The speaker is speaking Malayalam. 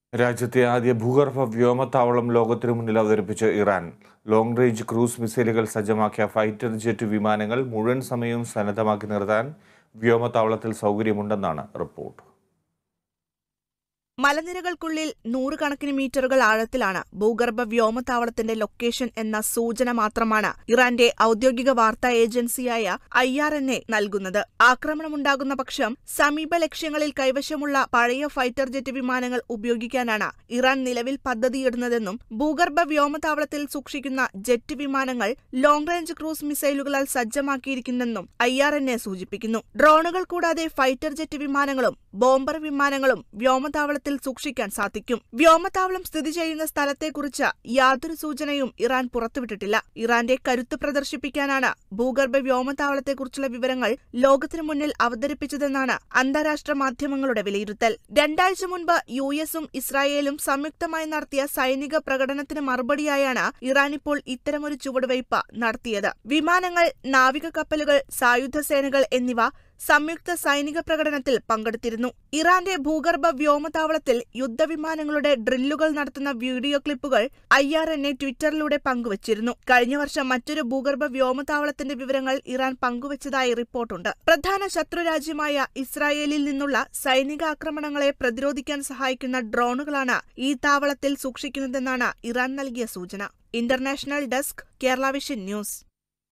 രാജ്യത്തെ ആദ്യ ഭൂഗർഭ വ്യോമത്താവളം ലോകത്തിനു മുന്നിൽ അവതരിപ്പിച്ച് ഇറാൻ ലോങ് റേഞ്ച് ക്രൂസ് മിസൈലുകൾ സജ്ജമാക്കിയ ഫൈറ്റർ ജെറ്റ് വിമാനങ്ങൾ മുഴുവൻ സമയവും സന്നദ്ധമാക്കി നിർത്താൻ വ്യോമത്താവളത്തിൽ സൗകര്യമുണ്ടെന്നാണ് റിപ്പോർട്ട് മലനിരകൾക്കുള്ളിൽ നൂറുകണക്കിന് മീറ്ററുകൾ ആഴത്തിലാണ് ഭൂഗർഭ വ്യോമത്താവളത്തിന്റെ ലൊക്കേഷൻ എന്ന സൂചന മാത്രമാണ് ഇറാന്റെ ഔദ്യോഗിക വാർത്താ ഏജൻസിയായ ഐ ആർ എൻ എ നൽകുന്നത് ആക്രമണമുണ്ടാകുന്ന പക്ഷം സമീപ ലക്ഷ്യങ്ങളിൽ കൈവശമുള്ള പഴയ ഫൈറ്റർ ജെറ്റ് വിമാനങ്ങൾ ഉപയോഗിക്കാനാണ് ഇറാൻ നിലവിൽ പദ്ധതിയിടുന്നതെന്നും ഭൂഗർഭ വ്യോമത്താവളത്തിൽ സൂക്ഷിക്കുന്ന ജെറ്റ് വിമാനങ്ങൾ ലോങ് റേഞ്ച് ക്രൂസ് മിസൈലുകളാൽ സജ്ജമാക്കിയിരിക്കുന്നെന്നും ഐ ആർ എൻ എ സൂചിപ്പിക്കുന്നു ഡ്രോണുകൾ കൂടാതെ ഫൈറ്റർ ജെറ്റ് വിമാനങ്ങളും ബോംബർ വിമാനങ്ങളും വ്യോമത്താവളത്തിൽ സൂക്ഷിക്കാൻ സാധിക്കും വ്യോമത്താവളം സ്ഥിതി ചെയ്യുന്ന സ്ഥലത്തെക്കുറിച്ച് യാതൊരു സൂചനയും ഇറാൻ പുറത്തുവിട്ടിട്ടില്ല ഇറാന്റെ കരുത്ത് പ്രദർശിപ്പിക്കാനാണ് ഭൂഗർഭ വ്യോമത്താവളത്തെക്കുറിച്ചുള്ള വിവരങ്ങൾ ലോകത്തിനു മുന്നിൽ അവതരിപ്പിച്ചതെന്നാണ് അന്താരാഷ്ട്ര മാധ്യമങ്ങളുടെ വിലയിരുത്തൽ രണ്ടാഴ്ച മുൻപ് യു എസും ഇസ്രായേലും സംയുക്തമായി നടത്തിയ സൈനിക പ്രകടനത്തിന് മറുപടിയായാണ് ഇറാൻ ഇപ്പോൾ ഇത്തരമൊരു ചുവടുവയ്പ് നടത്തിയത് വിമാനങ്ങൾ നാവിക കപ്പലുകൾ സായുധ സേനകൾ എന്നിവ സംയുക്ത സൈനിക പ്രകടനത്തിൽ പങ്കെടുത്തിരുന്നു ഇറാന്റെ ഭൂഗർഭ വ്യോമതാവളത്തിൽ യുദ്ധവിമാനങ്ങളുടെ ഡ്രില്ലുകൾ നടത്തുന്ന വീഡിയോ ക്ലിപ്പുകൾ ഐ ആർ എൻ എ ട്വിറ്ററിലൂടെ പങ്കുവച്ചിരുന്നു കഴിഞ്ഞ വർഷം മറ്റൊരു ഭൂഗർഭ വ്യോമതാവളത്തിന്റെ വിവരങ്ങൾ ഇറാൻ പങ്കുവച്ചതായി റിപ്പോർട്ടുണ്ട് പ്രധാന ശത്രുരാജ്യമായ ഇസ്രായേലിൽ നിന്നുള്ള സൈനിക ആക്രമണങ്ങളെ പ്രതിരോധിക്കാൻ സഹായിക്കുന്ന ഡ്രോണുകളാണ് ഈ താവളത്തിൽ സൂക്ഷിക്കുന്നതെന്നാണ് ഇറാൻ നൽകിയ സൂചന international desk Kerala vision news